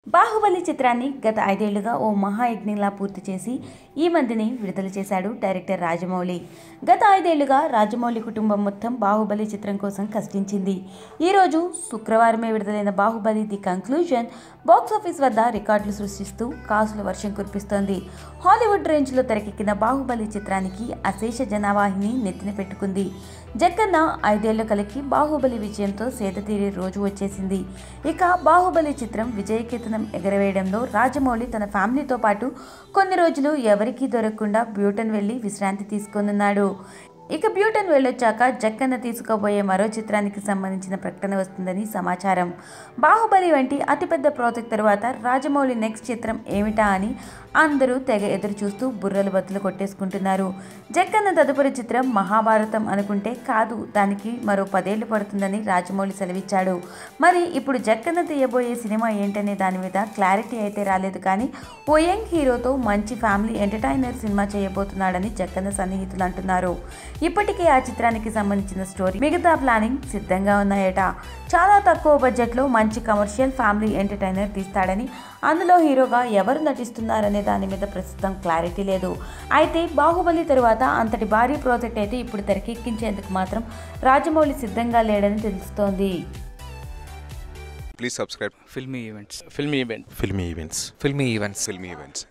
బాహుబలి చిత్రాన్ని గత ఐదేళ్లుగా ఓ మహాయజ్ఞంలా పూర్తి చేసి ఈ మధ్యనే విడుదల చేశాడు డైరెక్టర్ రాజమౌళి గత ఐదేళ్లుగా రాజమౌళి కుటుంబం మొత్తం బాహుబలి చిత్రం కోసం కష్టించింది ఈరోజు శుక్రవారమే విడుదలైన బాహుబలి ది కంక్లూజన్ బాక్సాఫీస్ వద్ద రికార్డులు సృష్టిస్తూ కాసుల వర్షం కురిపిస్తోంది హాలీవుడ్ రేంజ్లో తెరకెక్కిన బాహుబలి చిత్రానికి అశేష జనావాహిని నెత్తిన పెట్టుకుంది జక్కన్న ఐదేళ్ల కలికి బాహుబలి విజయంతో సేద తీరే రోజు వచ్చేసింది ఇక బాహుబలి చిత్రం విజయకేతనం ఎగరవేయడంలో రాజమౌళి తన ఫ్యామిలీతో పాటు కొన్ని రోజులు ఎవరికీ దొరకకుండా బ్యూటన్ వెళ్లి విశ్రాంతి తీసుకోనున్నాడు ఇక బ్యూటన్ వెళ్ళొచ్చాక జక్కన్న తీసుకోబోయే మరో చిత్రానికి సంబంధించిన ప్రకటన వస్తుందని సమాచారం బాహుబలి వంటి అతిపెద్ద ప్రాజెక్ట్ తరువాత రాజమౌళి నెక్స్ట్ చిత్రం ఏమిటా అని అందరూ తెగ ఎదురు చూస్తూ బుర్రలు బతులు కొట్టేసుకుంటున్నారు జక్కన్న తదుపరి చిత్రం మహాభారతం అనుకుంటే కాదు దానికి మరో పదేళ్లు పడుతుందని రాజమౌళి సెలవిచ్చాడు మరి ఇప్పుడు జక్కన్న తీయబోయే సినిమా ఏంటనే దాని మీద క్లారిటీ అయితే రాలేదు కానీ ఓ యంగ్ హీరోతో మంచి ఫ్యామిలీ ఎంటర్టైనర్ సినిమా చేయబోతున్నాడని జక్కన్న సన్నిహితులు అంటున్నారు ఇప్పటికే ఆ చిత్రానికి సంబంధించిన స్టోరీ మిగతా ప్లానింగ్ సిద్ధంగా ఉన్నాయట చాలా తక్కువ బడ్జెట్లో మంచి కమర్షియల్ ఫ్యామిలీ ఎంటర్టైనర్ తీస్తాడని అందులో హీరోగా ఎవరు నటిస్తున్నారనే దాని మీద ప్రస్తుతం క్లారిటీ లేదు అయితే బాహుబలి తరువాత అంతటి భారీ ప్రాజెక్ట్ అయితే ఇప్పుడు తెరకెక్కించేందుకు మాత్రం రాజమౌళి సిద్ధంగా లేడని తెలుస్తోంది Please subscribe filmy events filmy event filmy events filmy events Filmy Events.